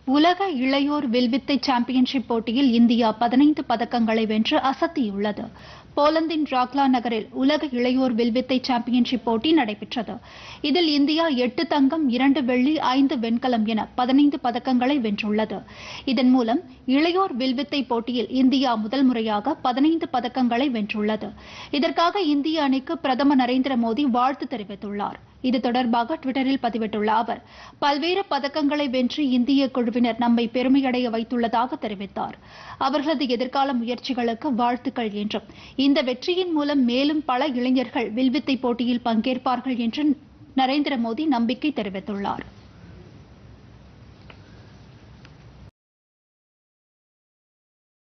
உலக இளையோர் வில்வித்தை சாம்பியன்ஷிப் போட்டியில் இந்தியா பதினைந்து பதக்கங்களை வென்று அசத்தியுள்ளது போலந்தின் ராக்லா நகரில் உலக இளையோர் வில்வித்தை சாம்பியன்ஷிப் போட்டி நடைபெற்றது இதில் இந்தியா எட்டு தங்கம் இரண்டு வெள்ளி ஐந்து வெண்கலம் என பதினைந்து பதக்கங்களை வென்றுள்ளது இதன் மூலம் இளையோர் வில்வித்தை போட்டியில் இந்தியா முதல் முறையாக பதினைந்து பதக்கங்களை வென்றுள்ளது இதற்காக இந்திய அணிக்கு பிரதமர் நரேந்திர மோடி வாழ்த்து தெரிவித்துள்ளார் இது தொடர்பாக டுவிட்டரில் பதிவிட்டுள்ள அவர் பல்வேறு பதக்கங்களை வென்று இந்திய குழுவினர் நம்மை பெருமையடைய வைத்துள்ளதாக தெரிவித்தார் அவர்களது எதிர்கால முயற்சிகளுக்கு வாழ்த்துக்கள் என்றும் இந்த வெற்றியின் மூலம் மேலும் பல இளைஞர்கள் வில்வித்தை போட்டியில் பங்கேற்பார்கள் என்று நரேந்திர மோடி நம்பிக்கை தெரிவித்துள்ளார்